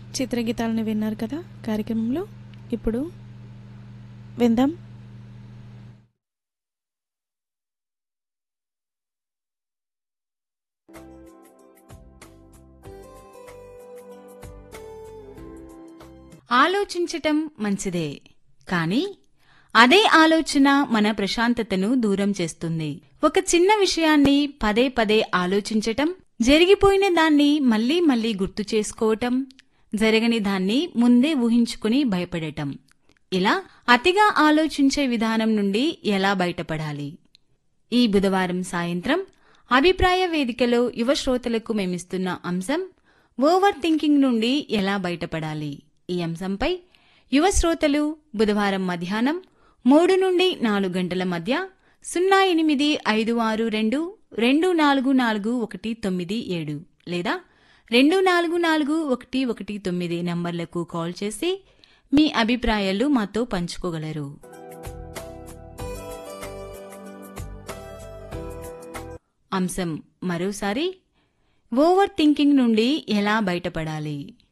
చిత్రగీతాలను విన్నారు కదా కార్యక్రమంలో ఇప్పుడు విందాం ఆలోచించటం మంచిదే కానీ అదే ఆలోచన మన ప్రశాంతతను దూరం చేస్తుంది ఒక చిన్న విషయాన్ని పదే పదే ఆలోచించటం జరిగిపోయిన దాన్ని మళ్ళీ మళ్ళీ గుర్తు చేసుకోవటం జరగని దాన్ని ముందే ఊహించుకుని భయపడటం ఇలా అతిగా ఆలోచించే విధానం నుండి ఎలా బయటపడాలి ఈ బుధవారం సాయంత్రం అభిప్రాయ వేదికలో యువ శ్రోతలకు మేమిస్తున్న అంశం ఓవర్ థింకింగ్ నుండి ఎలా బయటపడాలి ఈ అంశంపై యువ శ్రోతలు బుధవారం మధ్యాహ్నం మూడు నుండి నాలుగు గంటల మధ్య సున్నా ఎనిమిది ఐదు ఆరు రెండు రెండు నాలుగు నాలుగు ఒకటి తొమ్మిది ఏడు లేదా రెండు నాలుగు నాలుగు ఒకటి ఒకటి తొమ్మిది నంబర్లకు కాల్ చేసి మీ అభిప్రాయాలు మాతో పంచుకోగలరు అంశం మరోసారి ఓవర్ థింకింగ్ నుండి ఎలా బయటపడాలి